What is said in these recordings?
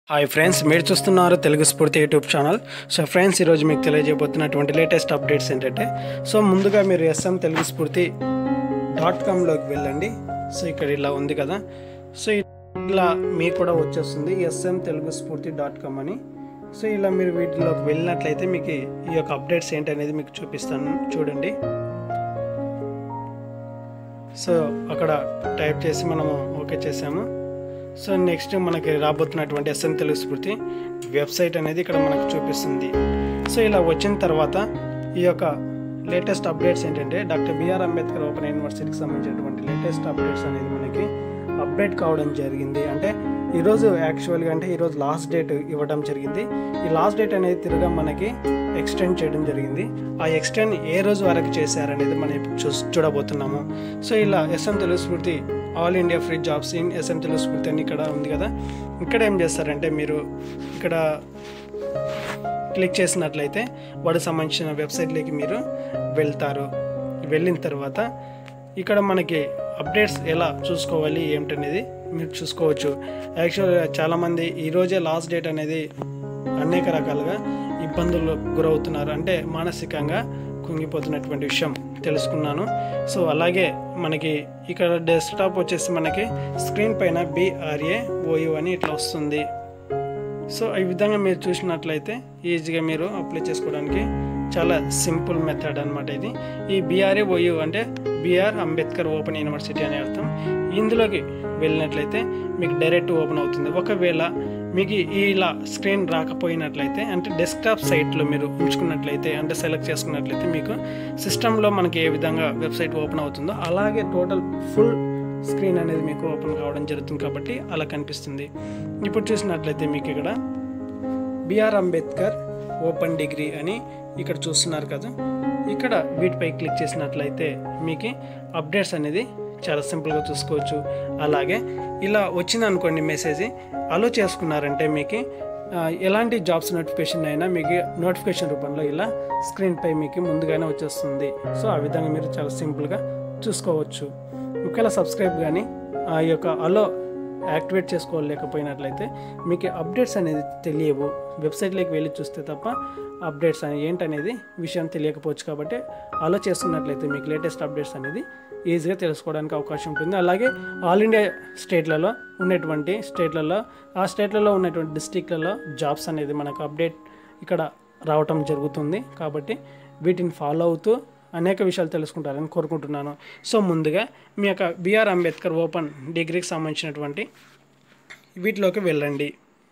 hi friends మీరు చూస్తున్నారు తెలుగు స్ఫూర్తి యూట్యూబ్ ఛానల్ సో ఫ్రెండ్స్ ఈరోజు మీకు తెలియజేయబోతున్నటువంటి లేటెస్ట్ అప్డేట్స్ ఏంటంటే సో ముందుగా మీరు ఎస్ఎం తెలుగు స్ఫూర్తి డాట్ కామ్లోకి వెళ్ళండి సో ఇక్కడ ఇలా ఉంది కదా సో ఇలా మీకు కూడా వచ్చేస్తుంది ఎస్ఎం తెలుగు స్ఫూర్తి డాట్ కామ్ అని సో ఇలా మీరు వీటిలోకి వెళ్ళినట్లయితే మీకు ఈ యొక్క అప్డేట్స్ ఏంటనేది మీకు చూపిస్తాను చూడండి సో అక్కడ టైప్ చేసి మనము ఓకే చేసాము సో నెక్స్ట్ మనకి రాబోతున్నటువంటి ఎస్ఎన్ తెలుగు స్ఫూర్తి వెబ్సైట్ అనేది ఇక్కడ మనకు చూపిస్తుంది సో ఇలా వచ్చిన తర్వాత ఈ యొక్క లేటెస్ట్ అప్డేట్స్ ఏంటంటే డాక్టర్ బిఆర్ అంబేద్కర్ ఓపెన్ యూనివర్సిటీకి సంబంధించినటువంటి లేటెస్ట్ అప్డేట్స్ అనేది మనకి అప్డేట్ కావడం జరిగింది అంటే ఈరోజు యాక్చువల్గా అంటే ఈరోజు లాస్ట్ డేట్ ఇవ్వడం జరిగింది ఈ లాస్ట్ డేట్ అనేది తిరగా మనకి ఎక్స్టెండ్ చేయడం జరిగింది ఆ ఎక్స్టెండ్ ఏ రోజు వరకు చేశారనేది మనం ఇప్పుడు చూ చూడబోతున్నాము సో ఇలా SM Telugu Spoorthi all India free jobs in SM Telugu Spoorthi అని ఇక్కడ ఉంది కదా ఇక్కడ ఏం చేస్తారంటే మీరు ఇక్కడ క్లిక్ చేసినట్లయితే వాడికి సంబంధించిన వెబ్సైట్లోకి మీరు వెళ్తారు వెళ్ళిన తర్వాత ఇక్కడ మనకి అప్డేట్స్ ఎలా చూసుకోవాలి ఏమిటనేది మీరు చూసుకోవచ్చు యాక్చువల్గా చాలామంది ఈరోజే లాస్ట్ డేట్ అనేది అనేక రకాలుగా ఇబ్బందులు గురవుతున్నారు అంటే మానసికంగా కుంగిపోతున్నటువంటి విషయం తెలుసుకున్నాను సో అలాగే మనకి ఇక్కడ డెస్క్టాప్ వచ్చేసి మనకి స్క్రీన్ పైన బిఆర్ఏ ఓయు అని ఇట్లా వస్తుంది సో ఈ విధంగా మీరు చూసినట్లయితే ఈజీగా మీరు అప్లై చేసుకోవడానికి చాలా సింపుల్ మెథడ్ అనమాట ఇది ఈ బీఆర్ఏ ఓయు అంటే బిఆర్ అంబేద్కర్ ఓపెన్ యూనివర్సిటీ అనే అర్థం ఇందులోకి వెళ్ళినట్లయితే మీకు డైరెక్ట్ ఓపెన్ అవుతుంది ఒకవేళ మీకు ఇలా స్క్రీన్ రాకపోయినట్లయితే అంటే డెస్క్టాప్ సైట్లో మీరు ఉంచుకున్నట్లయితే అంటే సెలెక్ట్ చేసుకున్నట్లయితే మీకు సిస్టంలో మనకి ఏ విధంగా వెబ్సైట్ ఓపెన్ అవుతుందో అలాగే టోటల్ ఫుల్ స్క్రీన్ అనేది మీకు ఓపెన్ కావడం జరుగుతుంది కాబట్టి అలా కనిపిస్తుంది ఇప్పుడు చూసినట్లయితే మీకు ఇక్కడ బిఆర్ అంబేద్కర్ ఓపెన్ డిగ్రీ అని ఇక్కడ చూస్తున్నారు కదా ఇక్కడ వీటిపై క్లిక్ చేసినట్లయితే మీకు అప్డేట్స్ అనేది చాలా సింపుల్గా చూసుకోవచ్చు అలాగే ఇలా వచ్చింది అనుకోండి మెసేజ్ అలో చేసుకున్నారంటే మీకు ఆ, ఎలాంటి జాబ్స్ నోటిఫికేషన్ అయినా మీకు నోటిఫికేషన్ రూపంలో ఇలా స్క్రీన్పై మీకు ముందుగానే వచ్చేస్తుంది సో ఆ విధంగా మీరు చాలా సింపుల్గా చూసుకోవచ్చు ఒకవేళ సబ్స్క్రైబ్ కానీ ఆ యొక్క అలో యాక్టివేట్ చేసుకోలేకపోయినట్లయితే మీకు అప్డేట్స్ అనేది తెలియవు వెబ్సైట్లోకి వెళ్ళి చూస్తే తప్ప అప్డేట్స్ అని ఏంటనేది విషయం తెలియకపోవచ్చు కాబట్టి అలో చేసుకున్నట్లయితే మీకు లేటెస్ట్ అప్డేట్స్ అనేది ఈజీగా తెలుసుకోవడానికి అవకాశం ఉంటుంది అలాగే ఆల్ ఇండియా స్టేట్లలో ఉన్నటువంటి స్టేట్లలో ఆ స్టేట్లలో ఉన్నటువంటి డిస్టిక్లలో జాబ్స్ అనేది మనకు అప్డేట్ ఇక్కడ రావటం జరుగుతుంది కాబట్టి వీటిని ఫాలో అవుతూ అనేక విషయాలు తెలుసుకుంటారని కోరుకుంటున్నాను సో ముందుగా మీ యొక్క బిఆర్ అంబేద్కర్ ఓపెన్ డిగ్రీకి సంబంధించినటువంటి వీటిలోకి వెళ్ళండి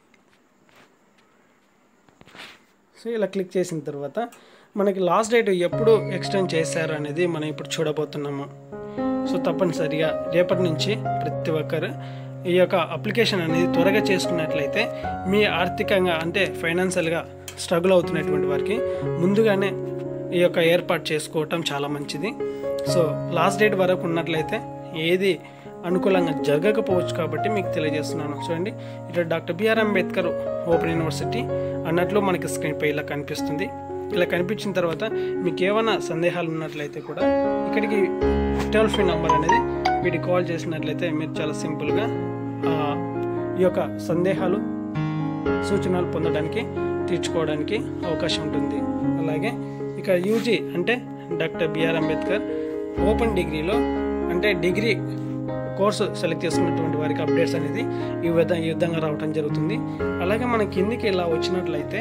సో ఇలా క్లిక్ చేసిన తర్వాత మనకి లాస్ట్ డేట్ ఎప్పుడు ఎక్స్టెండ్ చేశారు అనేది మనం ఇప్పుడు చూడబోతున్నాము సో తప్పనిసరిగా రేపటి నుంచి ప్రతి ఒక్కరు ఈ యొక్క అప్లికేషన్ అనేది త్వరగా చేసుకున్నట్లయితే మీ ఆర్థికంగా అంటే ఫైనాన్షియల్గా స్ట్రగుల్ అవుతున్నటువంటి వారికి ముందుగానే ఈ యొక్క ఏర్పాటు చేసుకోవటం చాలా మంచిది సో లాస్ట్ డేట్ వరకు ఉన్నట్లయితే ఏది అనుకూలంగా జరగకపోవచ్చు కాబట్టి మీకు తెలియజేస్తున్నాను చూడండి ఇక్కడ doctor BR Ambedkar open university అన్నట్లు మనకి స్క్రీన్పై ఇలా కనిపిస్తుంది ఇలా కనిపించిన తర్వాత మీకు ఏమైనా సందేహాలు ఉన్నట్లయితే కూడా ఇక్కడికి టోల్ ఫ్రీ నెంబర్ అనేది వీటికి కాల్ చేసినట్లయితే మీరు చాలా సింపుల్గా ఆ, ఈ యొక్క సందేహాలు సూచనలు పొందడానికి తీర్చుకోవడానికి అవకాశం ఉంటుంది అలాగే ఇక యూజీ అంటే డాక్టర్ బిఆర్ అంబేద్కర్ ఓపెన్ డిగ్రీలో అంటే డిగ్రీ కోర్సు సెలెక్ట్ చేసుకున్నటువంటి వారికి అప్డేట్స్ అనేది ఈ విధంగా ఈ విధంగా రావడం జరుగుతుంది అలాగే మన కిందికి ఇలా వచ్చినట్లయితే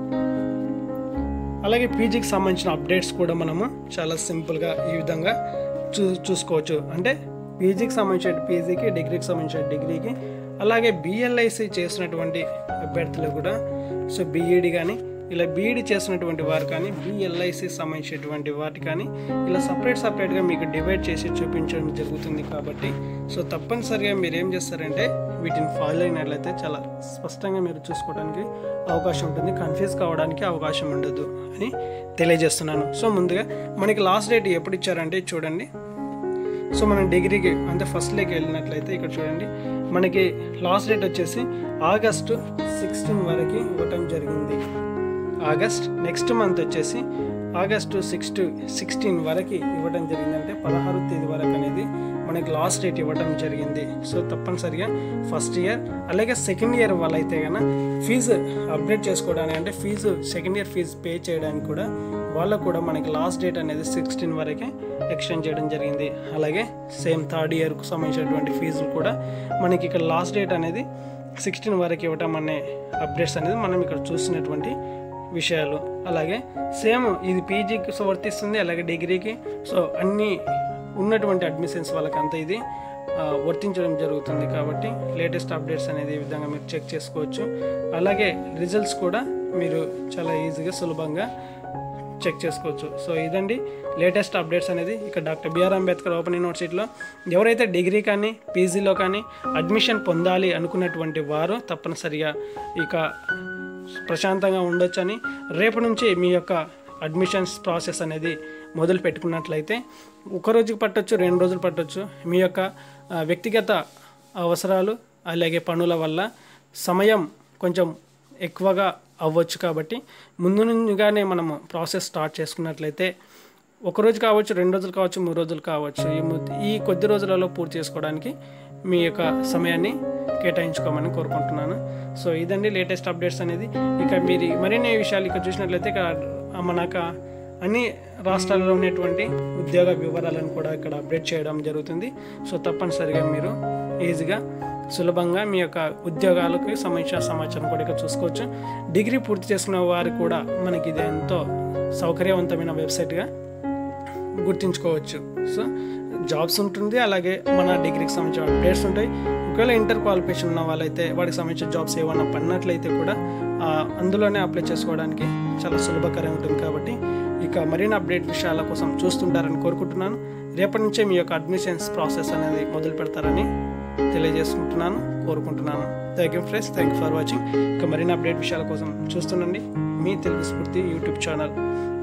అలాగే పీజీకి సంబంధించిన అప్డేట్స్ కూడా మనము చాలా సింపుల్గా ఈ విధంగా చూ చూసుకోవచ్చు అంటే పీజీకి సంబంధించిన పీజీకి డిగ్రీకి సంబంధించిన డిగ్రీకి అలాగే బిఎల్ఐసి చేసినటువంటి అభ్యర్థులు కూడా సో బీఈడి కానీ ఇలా బీఈడి చేసినటువంటి వారు కానీ బిఎల్ఐసి సంబంధించినటువంటి వాటి కానీ ఇలా సపరేట్ సపరేట్గా మీకు డివైడ్ చేసి చూపించడం జరుగుతుంది కాబట్టి సో తప్పనిసరిగా మీరు ఏం చేస్తారంటే వీటిని ఫాలో అయినట్లయితే చాలా స్పష్టంగా మీరు చూసుకోవడానికి అవకాశం ఉంటుంది కన్ఫ్యూజ్ కావడానికి అవకాశం ఉండదు అని తెలియజేస్తున్నాను సో ముందుగా మనకి లాస్ట్ డేట్ ఎప్పుడు ఇచ్చారంటే చూడండి సో మనం డిగ్రీకి అంటే ఫస్ట్లోకి వెళ్ళినట్లయితే ఇక్కడ చూడండి మనకి లాస్ట్ డేట్ వచ్చేసి ఆగస్టు సిక్స్టీన్ వరకు ఇవ్వటం జరిగింది ఆగస్ట్ నెక్స్ట్ మంత్ వచ్చేసి ఆగస్టు సిక్స్ టు సిక్స్టీన్ వరకు ఇవ్వడం జరిగిందంటే పదహారు తేదీ వరకు అనేది మనకి లాస్ట్ డేట్ ఇవ్వడం జరిగింది సో తప్పనిసరిగా ఫస్ట్ ఇయర్ అలాగే సెకండ్ ఇయర్ వాళ్ళైతే కనుక ఫీజు అప్డేట్ చేసుకోవడానికి అంటే fees second year fees pay చేయడానికి కూడా వాళ్ళకు కూడా మనకి లాస్ట్ డేట్ అనేది సిక్స్టీన్ వరకే ఎక్స్టెండ్ చేయడం జరిగింది అలాగే సేమ్ థర్డ్ ఇయర్కు సంబంధించినటువంటి ఫీజులు కూడా మనకి ఇక్కడ లాస్ట్ డేట్ అనేది సిక్స్టీన్ వరకు ఇవ్వటం అనే అప్డేట్స్ అనేది మనం ఇక్కడ చూసినటువంటి విషయాలు అలాగే సేమ్ ఇది పీజీకి సో వర్తిస్తుంది అలాగే డిగ్రీకి సో అన్ని ఉన్నటువంటి అడ్మిషన్స్ వాళ్ళకి అంత ఇది ఆ, వర్తించడం జరుగుతుంది కాబట్టి లేటెస్ట్ అప్డేట్స్ అనేది ఈ విధంగా మీరు చెక్ చేసుకోవచ్చు అలాగే రిజల్ట్స్ కూడా మీరు చాలా ఈజీగా సులభంగా చెక్ చేసుకోవచ్చు సో ఇదండి లేటెస్ట్ అప్డేట్స్ అనేది ఇక్కడ డాక్టర్ బిఆర్ అంబేద్కర్ ఓపెన్ యూనివర్సిటీలో ఎవరైతే డిగ్రీ కానీ పీజీలో కానీ అడ్మిషన్ పొందాలి అనుకున్నటువంటి వారు తప్పనిసరిగా ఇక ప్రశాంతంగా ఉండొచ్చని రేపు నుంచి మీ యొక్క అడ్మిషన్స్ ప్రాసెస్ అనేది మొదలు పెట్టుకున్నట్లయితే ఒక రోజుకి పట్టొచ్చు రెండు రోజులు పట్టొచ్చు మీ యొక్క ఆ, వ్యక్తిగత అవసరాలు అలాగే పనుల వల్ల సమయం కొంచెం ఎక్కువగా అవ్వచ్చు కాబట్టి ముందు నుండిగానే మనము ప్రాసెస్ స్టార్ట్ చేసుకున్నట్లయితే ఒక రోజు కావచ్చు రెండు రోజులు కావచ్చు మూడు రోజులు కావచ్చు ఈ ము- ఈ కొద్ది రోజులలో పూర్తి చేసుకోవడానికి మీ యొక్క సమయాన్ని కేటాయించుకోమని కోరుకుంటున్నాను సో ఇదండి లేటెస్ట్ అప్డేట్స్ అనేది ఇక మీరు మరిన్ని విషయాలు ఇక్కడ చూసినట్లయితే ఇక్కడ మన యొక్క అన్ని రాష్ట్రాల్లో ఉన్నటువంటి ఉద్యోగ వివరాలను కూడా ఇక్కడ అప్డేట్ చేయడం జరుగుతుంది సో తప్పనిసరిగా మీరు ఈజీగా సులభంగా మీ యొక్క ఉద్యోగాలకు సంబంధించిన సమాచారం కూడా ఇక్కడ చూసుకోవచ్చు డిగ్రీ పూర్తి చేసుకున్న వారు కూడా మనకి ఇది ఎంతో సౌకర్యవంతమైన వెబ్సైట్గా గుర్తించుకోవచ్చు సో జాబ్స్ ఉంటుంది అలాగే మన డిగ్రీకి సంబంధించిన అప్డేట్స్ ఉంటాయి ఒకవేళ ఇంటర్ క్వాలిఫికేషన్ ఉన్న వాళ్ళైతే వాటికి సంబంధించిన జాబ్స్ ఏమన్నా పడినట్లయితే కూడా ఆ, అందులోనే అప్లై చేసుకోవడానికి చాలా సులభకరంగా ఉంటుంది కాబట్టి ఇక మరిన్ని అప్డేట్ విషయాల కోసం చూస్తుంటారని కోరుకుంటున్నాను రేపటి నుంచే మీ యొక్క అడ్మిషన్స్ ప్రాసెస్ అనేది మొదలు పెడతారని తెలియజేసుకుంటున్నాను కోరుకుంటున్నాను thank you friends thank you for watching ఇక మరిన్ని అప్డేట్ విషయాల కోసం చూస్తుండండి మీ తెలుగు స్ఫూర్తి యూట్యూబ్ ఛానల్